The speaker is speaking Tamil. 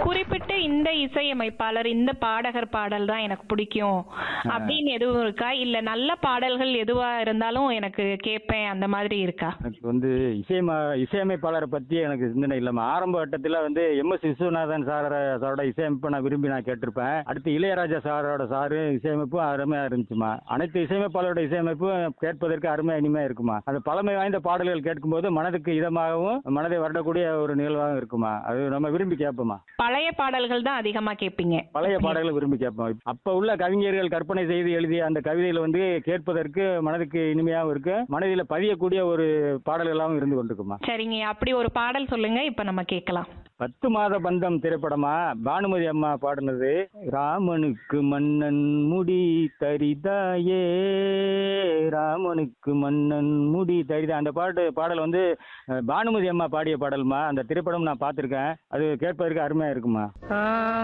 குறிப்பிட்டு இந்த இசையமைப்பாளர் இந்த பாடகர் பாடல் தான் எனக்கு பிடிக்கும் அப்படின்னு எதுவும் இருக்கா இல்ல நல்ல பாடல்கள் எதுவா இருந்தாலும் எனக்கு கேட்பேன் அந்த மாதிரி இருக்கா எனக்கு வந்து இசையம இசையமைப்பாளரை பற்றி எனக்கு சிந்தனை இல்லைம்மா ஆரம்ப கட்டத்தில் வந்து எம்எஸ் விஸ்வநாதன் சார சாரோட இசையமைப்பை நான் விரும்பி நான் கேட்டிருப்பேன் அடுத்து இளையராஜா சாரோட சாரு இசையமைப்பும் அருமையாக இருந்துச்சுமா அனைத்து இசையமைப்பாளரோட இசையமைப்பும் கேட்பதற்கு அருமையாக இனிமையாக இருக்குமா அது பழமை வாய்ந்த பாடல்கள் கேட்கும்போது மனதுக்கு இதமாகவும் மனதை வருடக்கூடிய ஒரு நிகழ்வாகவும் இருக்குமா அது நம்ம விரும்பி கேட்போமா பழைய பாடல்கள் தான் அதிகமா கேட்பீங்க பழைய பாடல்களை விரும்பி கேட்போம் அப்ப உள்ள கவிஞர்கள் கற்பனை செய்து எழுதிய அந்த கவிதைகள் வந்து கேட்பதற்கு மனதுக்கு இனிமையாகவும் இருக்கு மனதில் பதியக்கூடிய ஒரு பாடல்களாகவும் இருந்து கொண்டிருக்குமா சரிங்க அப்படி ஒரு பாடல் சொல்லுங்க இப்ப நம்ம கேட்கலாம் பத்து மாத பந்தம் திரைப்படமா பானுமதி அம்மா பாடினது ராமனுக்கு மன்னன் முடி தரிதாயே ராமனுக்கு மன்னன் முடி தரிதா அந்த பாட்டு பாடல் வந்து அஹ், பானுமதி அம்மா பாடிய பாடல்மா அந்த திரைப்படம் நான் பார்த்துருக்கேன் அது கேட்பதற்கு அருமையா இருக்குமா